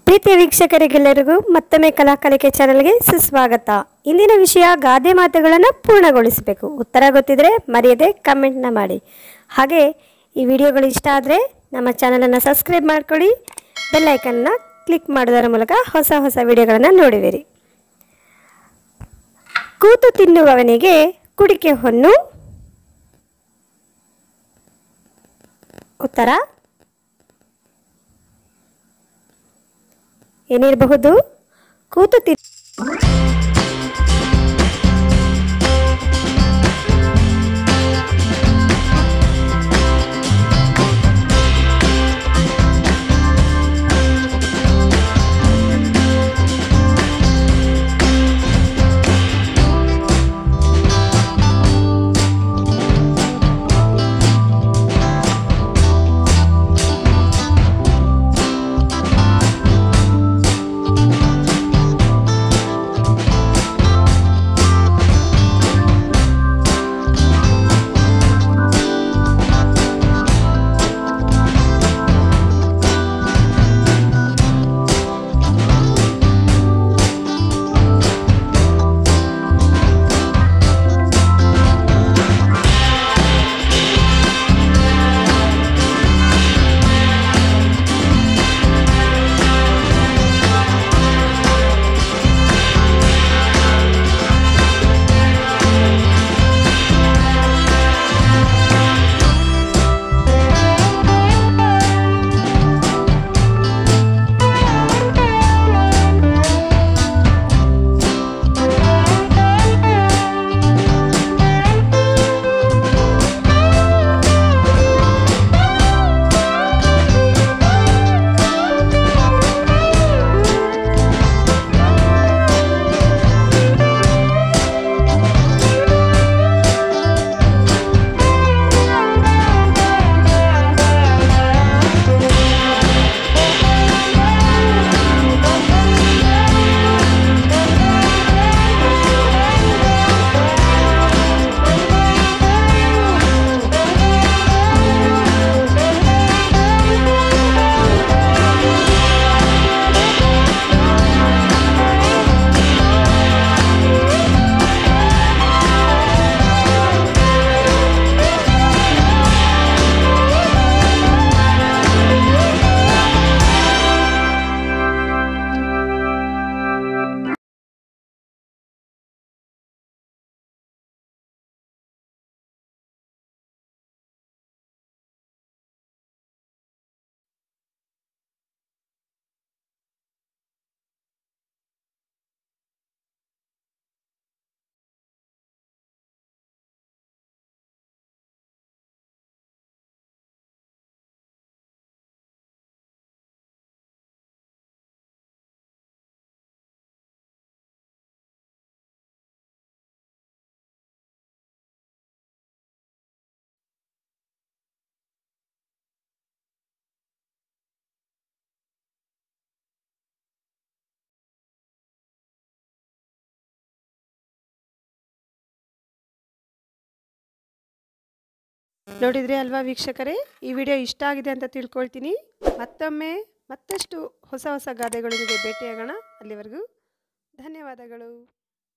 ಪ್ರೀತಿಯ ವೀಕ್ಷಕರಿಗೆಲ್ಲರಿಗೂ ಮತ್ತೊಮ್ಮೆ ಕಲಾಕಲಿಕೆ ಚಾನಲ್ಗೆ ಸುಸ್ವಾಗತ ಇಂದಿನ ವಿಷಯ ಗಾದೆ ಮಾತುಗಳನ್ನು ಪೂರ್ಣಗೊಳಿಸಬೇಕು ಉತ್ತರ ಗೊತ್ತಿದ್ರೆ ಮರೆಯದೆ ಕಮೆಂಟ್ನ ಮಾಡಿ ಹಾಗೆ ಈ ವಿಡಿಯೋಗಳು ಇಷ್ಟ ಆದರೆ ನಮ್ಮ ಚಾನಲನ್ನು ಸಬ್ಸ್ಕ್ರೈಬ್ ಮಾಡ್ಕೊಳ್ಳಿ ಬೆಲ್ಲೈಕನ್ನ ಕ್ಲಿಕ್ ಮಾಡೋದರ ಮೂಲಕ ಹೊಸ ಹೊಸ ವಿಡಿಯೋಗಳನ್ನು ನೋಡುವಿರಿ ಕೂತು ತಿನ್ನುವವನಿಗೆ ಕುಡಿಕೆ ಹೊನ್ನು ಉತ್ತರ ಏನಿರಬಹುದು ಕೂತು ತಿ ನೋಡಿದ್ರಿ ಅಲ್ವಾ ವೀಕ್ಷಕರೇ ಈ ವಿಡಿಯೋ ಇಷ್ಟ ಆಗಿದೆ ಅಂತ ತಿಳ್ಕೊಳ್ತೀನಿ ಮತ್ತೊಮ್ಮೆ ಮತ್ತಷ್ಟು ಹೊಸ ಹೊಸ ಗಾದೆಗಳೊಂದಿಗೆ ಭೇಟಿಯಾಗೋಣ ಅಲ್ಲಿವರೆಗೂ ಧನ್ಯವಾದಗಳು